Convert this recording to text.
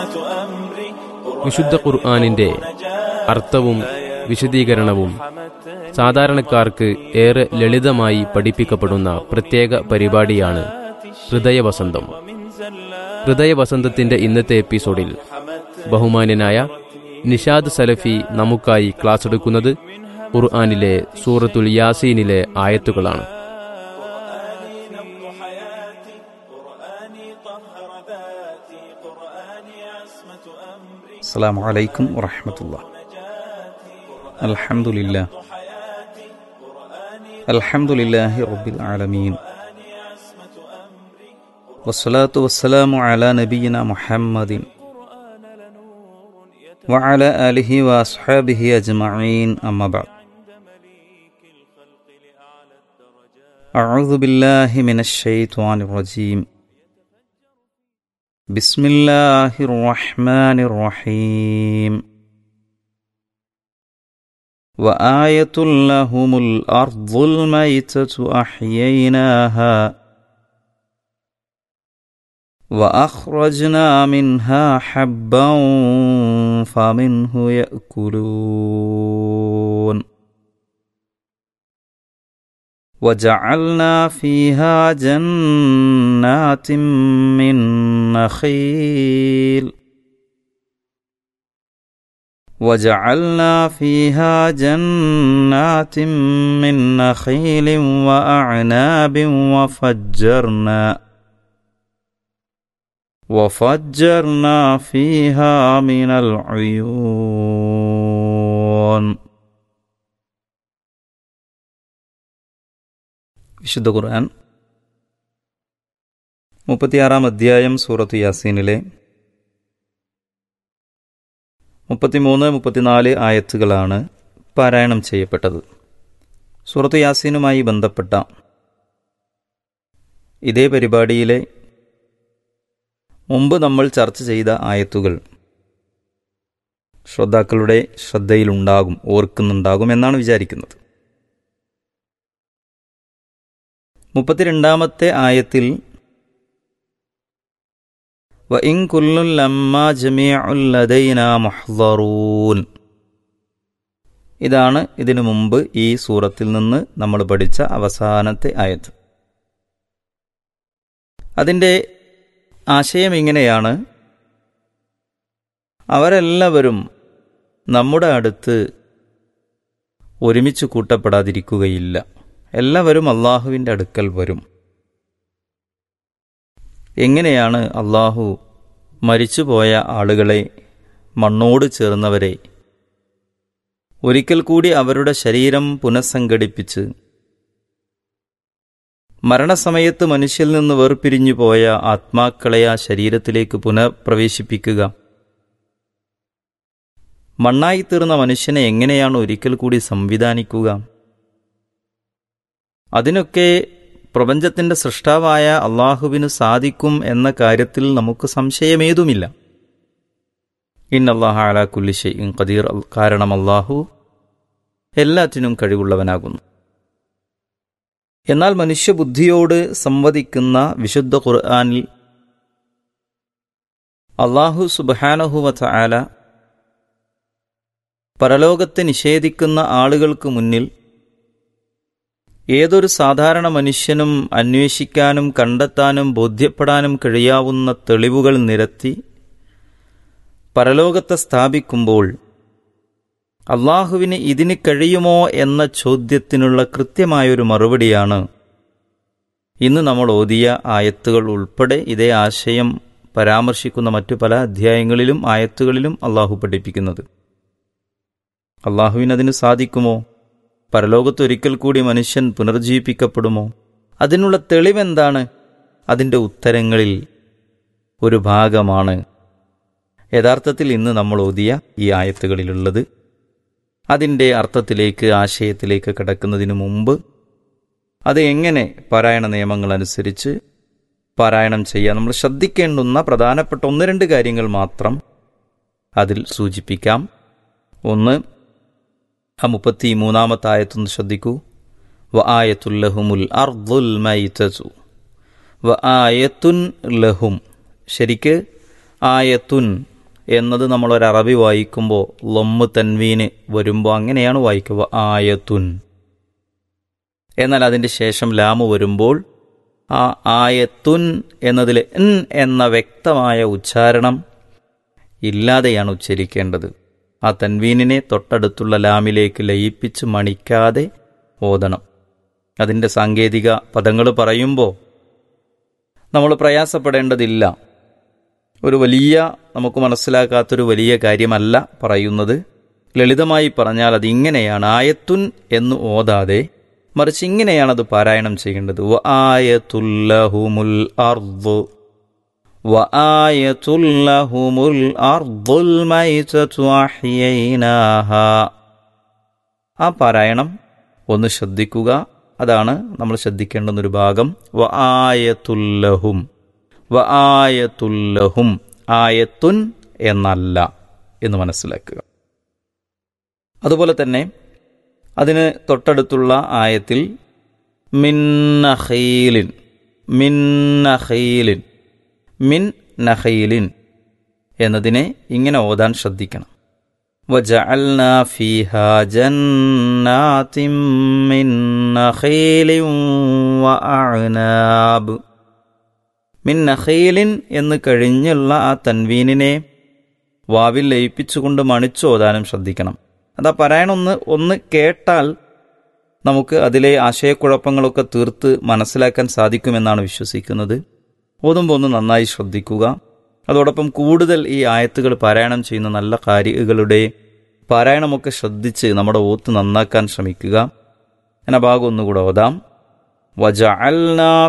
വിശുദ്ധ ഖുർആാനിന്റെ അർത്ഥവും വിശദീകരണവും സാധാരണക്കാർക്ക് ഏറെ ലളിതമായി പഠിപ്പിക്കപ്പെടുന്ന പ്രത്യേക പരിപാടിയാണ് ഹൃദയവസന്തം ഹൃദയവസന്തത്തിന്റെ ഇന്നത്തെ എപ്പിസോഡിൽ ബഹുമാന്യനായ നിഷാദ് സലഫി നമുക്കായി ക്ലാസ് എടുക്കുന്നത് ഖുർആാനിലെ സൂറത്തുൽ യാസീനിലെ ആയത്തുകളാണ് السلام عليكم ورحمة الله الحمد لله الحمد لله رب العالمين والصلاة والسلام على نبينا محمد وعلى آله وأصحابه أجمعين أما بعد أعوذ بالله من الشيطان الرجيم بسم الله الرحمن الرحيم وآية لهم الأرض الميتة أحييناها وأخرجنا منها حبا فمنه يأكلون وجعلنا فيها جنات من نخيل وجعلنا فيها جنات من نخيل وأعناب وفجرنا وفجرنا فيها من العيون വിശുദ്ധ ഖുർആൻ മുപ്പത്തിയാറാം അധ്യായം സൂറത്ത് യാസീനിലെ മുപ്പത്തിമൂന്ന് മുപ്പത്തിനാല് ആയത്തുകളാണ് പാരായണം ചെയ്യപ്പെട്ടത് സൂറത്ത് യാസീനുമായി ബന്ധപ്പെട്ട ഇതേ പരിപാടിയിലെ മുമ്പ് നമ്മൾ ചർച്ച ചെയ്ത ആയത്തുകൾ ശ്രോതാക്കളുടെ ശ്രദ്ധയിലുണ്ടാകും ഓർക്കുന്നുണ്ടാകും എന്നാണ് വിചാരിക്കുന്നത് മുപ്പത്തിരണ്ടാമത്തെ ആയത്തിൽ وإن كل لما جميع لدينا محضرون ഇതാണ് ഇതിനു മുമ്പ് ഈ സൂറത്തിൽ നിന്ന് നമ്മൾ പഠിച്ച അവസാനത്തെ ആയത്ത് അതിൻ്റെ ആശയം ഇങ്ങനെയാണ് അവരെല്ലാവരും നമ്മുടെ അടുത്ത് ഒരുമിച്ച് കൂട്ടപ്പെടാതിരിക്കുകയില്ല എല്ലാവരും അള്ളാഹുവിൻ്റെ അടുക്കൽ വരും എങ്ങനെയാണ് അള്ളാഹു മരിച്ചുപോയ ആളുകളെ മണ്ണോട് ചേർന്നവരെ ഒരിക്കൽ കൂടി അവരുടെ ശരീരം പുനഃസംഘടിപ്പിച്ച് മരണസമയത്ത് മനുഷ്യൽ നിന്ന് വേർപിരിഞ്ഞു പോയ ആത്മാക്കളെ ആ ശരീരത്തിലേക്ക് പുനഃപ്രവേശിപ്പിക്കുക മണ്ണായിത്തീർന്ന മനുഷ്യനെ എങ്ങനെയാണ് ഒരിക്കൽ കൂടി സംവിധാനിക്കുക അതിനൊക്കെ പ്രപഞ്ചത്തിന്റെ സൃഷ്ടാവായ അള്ളാഹുവിന് സാധിക്കും എന്ന കാര്യത്തിൽ നമുക്ക് സംശയമേതുമില്ല ഇൻ അള്ളാഹ അലാ കുല്ലിഷെ ഇൻ ഖദീർ കാരണം അള്ളാഹു എല്ലാറ്റിനും കഴിവുള്ളവനാകുന്നു എന്നാൽ മനുഷ്യബുദ്ധിയോട് സംവദിക്കുന്ന വിശുദ്ധ ഖുർആാനിൽ അള്ളാഹു സുബാനഹുവ ആല പരലോകത്തെ നിഷേധിക്കുന്ന ആളുകൾക്ക് മുന്നിൽ ഏതൊരു സാധാരണ മനുഷ്യനും അന്വേഷിക്കാനും കണ്ടെത്താനും ബോധ്യപ്പെടാനും കഴിയാവുന്ന തെളിവുകൾ നിരത്തി പരലോകത്തെ സ്ഥാപിക്കുമ്പോൾ അള്ളാഹുവിന് ഇതിന് കഴിയുമോ എന്ന ചോദ്യത്തിനുള്ള കൃത്യമായൊരു മറുപടിയാണ് ഇന്ന് നമ്മൾ ഓതിയ ആയത്തുകൾ ഉൾപ്പെടെ ഇതേ ആശയം പരാമർശിക്കുന്ന മറ്റു പല അധ്യായങ്ങളിലും ആയത്തുകളിലും അള്ളാഹു പഠിപ്പിക്കുന്നത് അള്ളാഹുവിനതിന് സാധിക്കുമോ പരലോകത്തൊരിക്കൽ കൂടി മനുഷ്യൻ പുനർജീവിപ്പിക്കപ്പെടുമോ അതിനുള്ള തെളിവെന്താണ് അതിൻ്റെ ഉത്തരങ്ങളിൽ ഒരു ഭാഗമാണ് യഥാർത്ഥത്തിൽ ഇന്ന് നമ്മൾ ഓതിയ ഈ ആയത്തുകളിലുള്ളത് അതിൻ്റെ അർത്ഥത്തിലേക്ക് ആശയത്തിലേക്ക് കടക്കുന്നതിനു മുമ്പ് അത് എങ്ങനെ പാരായണ നിയമങ്ങൾ അനുസരിച്ച് പാരായണം ചെയ്യാൻ നമ്മൾ ശ്രദ്ധിക്കേണ്ടുന്ന പ്രധാനപ്പെട്ട ഒന്ന് രണ്ട് കാര്യങ്ങൾ മാത്രം അതിൽ സൂചിപ്പിക്കാം ഒന്ന് ആ മുപ്പത്തി മൂന്നാമത്തെ ആയത്തൊന്ന് ശ്രദ്ധിക്കൂ വ ആയത്തുല്ലഹുമുൽ അർദുൽ മൈതസു വ ആയത്തുൻ ലഹും ശരിക്ക് ആയത്തുൻ എന്നത് നമ്മൾ ഒരു അറബി വായിക്കുമ്പോൾ ലൊമ്മ് തൻവീന് വരുമ്പോൾ അങ്ങനെയാണ് വായിക്കുക ആയത്തുൻ എന്നാൽ അതിൻ്റെ ശേഷം ലാമ് വരുമ്പോൾ ആ ആയത്തുൻ എന്നതിൽ എൻ എന്ന വ്യക്തമായ ഉച്ചാരണം ഇല്ലാതെയാണ് ഉച്ചരിക്കേണ്ടത് ആ തൻവീനിനെ തൊട്ടടുത്തുള്ള ലാമിലേക്ക് ലയിപ്പിച്ച് മണിക്കാതെ ഓതണം അതിൻ്റെ സാങ്കേതിക പദങ്ങൾ പറയുമ്പോൾ നമ്മൾ പ്രയാസപ്പെടേണ്ടതില്ല ഒരു വലിയ നമുക്ക് മനസ്സിലാക്കാത്തൊരു വലിയ കാര്യമല്ല പറയുന്നത് ലളിതമായി പറഞ്ഞാൽ അത് ഇങ്ങനെയാണ് ആയത്തുൻ എന്ന് ഓതാതെ മറിച്ച് ഇങ്ങനെയാണ് അത് പാരായണം ചെയ്യേണ്ടത് വ ആയത്തുല്ലഹുമുൽ അർദ് വ ആയത്തുല്ലഹുമുൽ അർദുൽ മൈതതു അഹ്യൈനാഹ ആ പാരായണം ഒന്ന് ശ്രദ്ധിക്കുക അതാണ് നമ്മൾ ശ്രദ്ധിക്കേണ്ടുന്ന ഒരു ഭാഗം വ ആയത്തുല്ലഹും വ ആയത്തുല്ലഹും ആയത്തുൻ എന്നല്ല എന്ന് മനസ്സിലാക്കുക അതുപോലെ തന്നെ അതിന് തൊട്ടടുത്തുള്ള ആയത്തിൽ മിന്നഹീലിൻ മിന്നഹീലിൻ മിൻ നഹീലിൻ എന്നതിനെ ഇങ്ങനെ ഓതാൻ ശ്രദ്ധിക്കണം وجعلنا فيها جنات من نخيل وأعناب മിൻ നഖീലിൻ എന്ന് കഴിഞ്ഞുള്ള ആ തൻവീനിനെ വാവിൽ ലയിപ്പിച്ചുകൊണ്ട് മണിച്ചോതാനും ശ്രദ്ധിക്കണം അതാ പറയാനൊന്ന് ഒന്ന് കേട്ടാൽ നമുക്ക് അതിലെ ആശയക്കുഴപ്പങ്ങളൊക്കെ തീർത്ത് മനസ്സിലാക്കാൻ സാധിക്കുമെന്നാണ് വിശ്വസിക്കുന്നത് ഓതുമ്പോൾ ഒന്ന് നന്നായി ശ്രദ്ധിക്കുക അതോടൊപ്പം കൂടുതൽ ഈ ആയത്തുകൾ പാരായണം ചെയ്യുന്ന നല്ല കാര്യങ്ങളുടെ പാരായണമൊക്കെ ശ്രദ്ധിച്ച് നമ്മുടെ ഓത്ത് നന്നാക്കാൻ ശ്രമിക്കുക എന്ന ഭാഗം ഒന്നുകൂടെ ഓതാം വജഅൽനാ